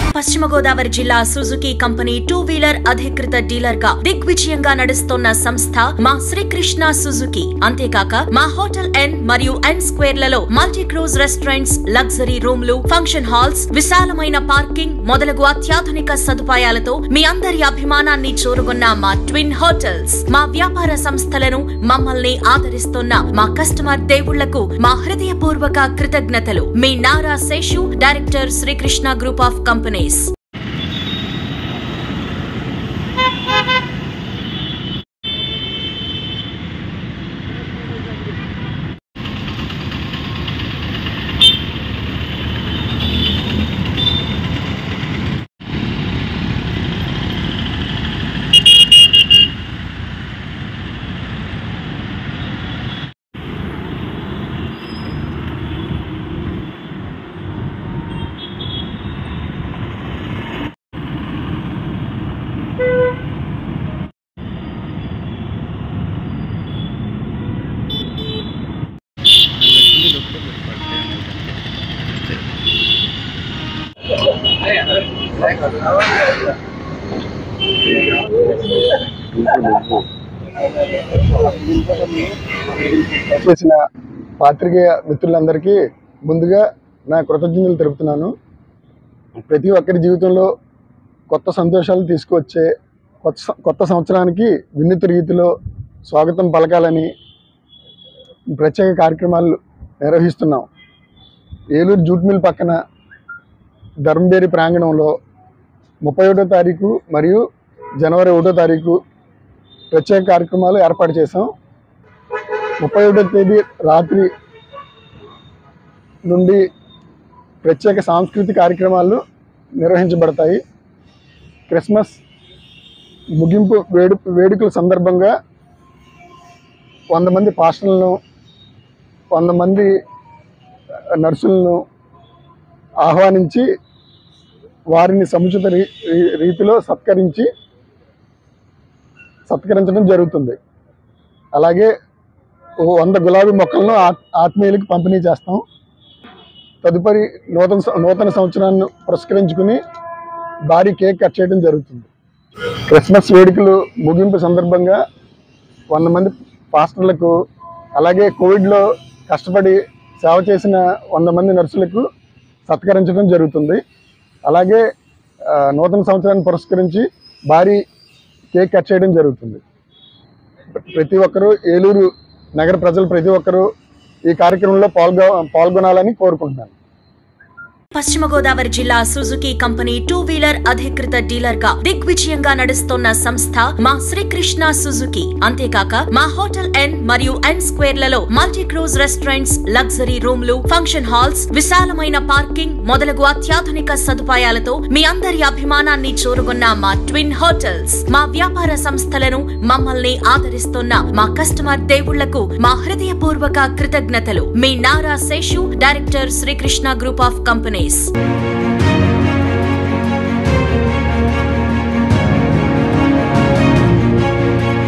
పశ్చిమ గోదావరి జిల్లా Suzuki company two wheeler అధికృత డీలర్ గా దిగ్విజయంగా నడుస్తున్న సంస్థ మా శ్రీకృష్ణ సుజుకి అంతేకాక మా హోటల్ ఎన్ మరియు ఎన్ స్క్వేర్ లలో మల్టీ క్రూజ్ రెస్టారెంట్స్ లగ్జరీ రూమ్లు ఫంక్షన్ హాల్స్ విశాలమైన పార్కింగ్ మొదలగు అత్యాధునిక సదుపాయాలతో మీ అందరి అభిమానాన్ని చూరుకున్న మా ట్విన్ హోటల్స్ మా వ్యాపార సంస్థలను మమ్మల్ని ఆదరిస్తున్న మా కస్టమర్ దేవుళ్లకు మా హృదయపూర్వక కృతజ్ఞతలు మీ Nara Seshu director Srikrishna group of companies చేసిన పాత్రికేయ మిత్రులందరికీ ముందుగా నా కృతజ్ఞతలు తెలుపుతున్నాను ప్రతి ఒక్కరి జీవితంలో కొత్త సంతోషాలు తీసుకువచ్చే కొత్త సం- కొత్త సంవత్సరానికి వినూత్న రీతిలో స్వాగతం పలకాలని ప్రత్యేక కార్యక్రమాలు నిర్వహిస్తున్నాం ఏలూరు జూట్ మిల్ పక్కన ధర్మబేరి ప్రాంగణంలో ముప్పై ఒకటో తారీఖు మరియు జనవరి ఒకటో తారీఖు ప్రత్యేక కార్యక్రమాలు ఏర్పాటు చేశాం ముప్పై ఒకటో తేదీ రాత్రి నుండి ప్రత్యేక సాంస్కృతిక కార్యక్రమాలు నిర్వహించబడతాయి క్రిస్మస్ ముగింపు వేడు వేడుకల సందర్భంగా వంద మంది పాస్టర్లను వంద మంది నర్సులను ఆహ్వానించి వారిని సముచిత రీ రీ- రీతిలో సత్కరించి సత్కరించడం జరుగుతుంది అలాగే ఓ వంద గులాబీ మొక్కలను ఆత్- ఆత్మీయులకు పంపిణీ చేస్తాం తదుపరి నూతన సం- నూతన సంవత్సరాన్ని పురస్కరించుకుని భారీ కేక్ కట్ చేయడం జరుగుతుంది క్రిస్మస్ వేడుకలు ముగింపు సందర్భంగా వంద మంది పాస్టర్లకు అలాగే కోవిడ్లో కష్టపడి సేవ చేసిన వంద మంది నర్సులకు సత్కరించడం జరుగుతుంది అలాగే ఆ, నూతన సంవత్సరాన్ని పురస్కరించి భారీ కేక్ కట్ చేయడం జరుగుతుంది ప్రతి ఒక్కరూ ఏలూరు నగర ప్రజలు ప్రతి ఒక్కరూ ఈ కార్యక్రమంలో పాల్గొ పాల్గొనాలని కోరుకుంటున్నాను పశ్చిమ గోదావరి జిల్లా సుజుకి కంపెనీ టూ వీలర్ అధికృత డీలర్ గా దిగ్విజయంగా నడుస్తున్న సంస్థ మా శ్రీకృష్ణ సుజుకి అంతేకాక మా హోటల్ ఎన్ మరియు ఎన్ స్క్వేర్ లలో మల్టీ క్రూజ్ రెస్టారెంట్స్ లగ్జరీ రూమ్లు ఫంక్షన్ హాల్స్ విశాలమైన పార్కింగ్ మొదలగు అత్యాధునిక సదుపాయాలతో మీ అందరి అభిమానాన్ని చూరుకున్న మా ట్విన్ హోటల్స్ మా వ్యాపార సంస్థలను మమ్మల్ని ఆదరిస్తున్న మా కస్టమర్ దేవుళ్లకు మా హృదయపూర్వక కృతజ్ఞతలు మీ Nara Seshu director Srikrishna group of companies